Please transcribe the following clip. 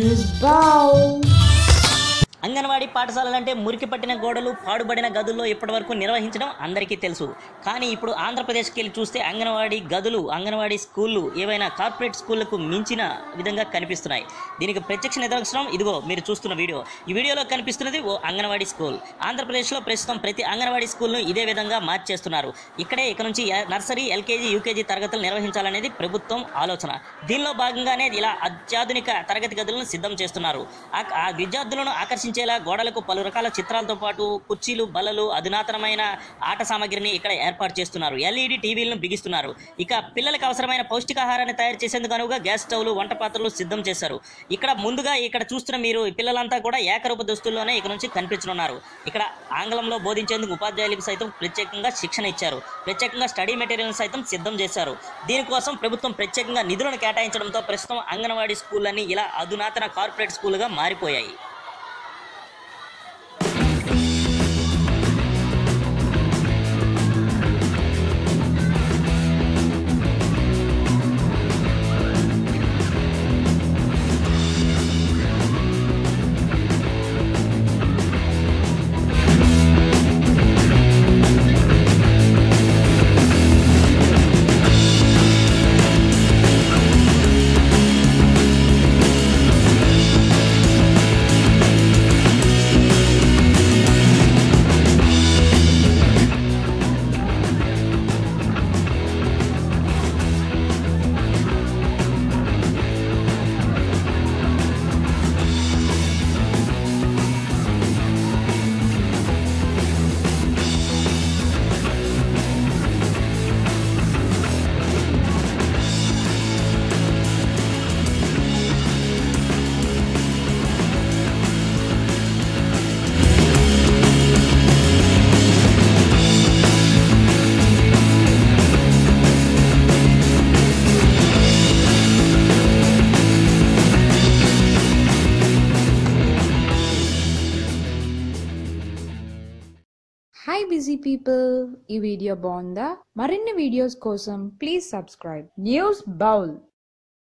News Bowl. Anganwadi పాఠశాలలంటే మురికి పట్టిన గోడలు పాడుబడిన గదుల్లో ఇప్పటివరకు నిర్వహించడం అందరికీ తెలుసు కానీ ఇప్పుడు ఆంధ్రప్రదేశ్కి వెళ్ళి చూస్తే అంగన్వాడీ గదులు అంగన్వాడీ స్కూళ్ళు ఏవైనా కార్పొరేట్ స్కూళ్లకు మించిన విధంగా కనిపిస్తున్నాయి దీనికి ప్రత్యక్ష నిదర్శనం ఇదిగో మీరు చూస్తున్న వీడియో ఈ వీడియోలో కనిపిస్తున్నది ఓ అంగన్వాడీ స్కూల్ ఆంధ్రప్రదేశ్లో ప్రస్తుతం ప్రతి అంగన్వాడీ స్కూల్ను ఇదే విధంగా మార్చేస్తున్నారు ఇక్కడే ఇక నుంచి ఎ- నర్సరీ ఎల్కేజీ యూకేజీ తరగతులు నిర్వహించాలనేది ప్రభుత్వం ఆలోచన దీనిలో భాగంగానే ఇలా అత్యాధునిక తరగతి గదులను సిద్ధం చేస్తున్నారు ఆ- ఆ విద్యార్థులను ఆకర్షించేలా గోడలకు పలు రకాల చిత్రాలతో పాటు కుర్చీలు బల్లలు అధునాతనమైన ఆట సామాగ్రిని ఇక్కడ ఏర్పాటు చేస్తున్నారు ఎల్ఈడి టీవీలను బిగిస్తున్నారు ఇక పిల్లలకు అవసరమైన పౌష్టికాహారాన్ని తయారు చేసేందుకు అనువుగా గ్యాస్ స్టవ్లు వంట పాత్రలు సిద్ధం చేశారు ఇక్కడ ముందుగా ఇక్కడ చూస్తున్న మీరు ఈ పిల్లలంతా కూడా ఏకరూప దుస్తుల్లోనే ఇక నుంచి కనిపించనున్నారు ఇక్కడ ఆంగ్లంలో బోధించేందుకు ఉపాధ్యాయులకు సైతం ప్రత్యేకంగా శిక్షణ ఇచ్చారు ప్రత్యేకంగా స్టడీ మెటీరియల్ సైతం సిద్ధం చేశారు దీనికోసం ప్రభుత్వం ప్రత్యేకంగా నిధులను కేటాయించడంతో ప్రస్తుతం అంగన్వాడీ స్కూళ్ళన్నీ ఇలా అధునాతన కార్పొరేట్ స్కూల్గా మారిపోయాయి హాయ్ బిజీ పీపుల్ ఈ వీడియో బాగుందా మరిన్ని వీడియోస్ కోసం ప్లీజ్ సబ్స్క్రైబ్ న్యూస్ బౌల్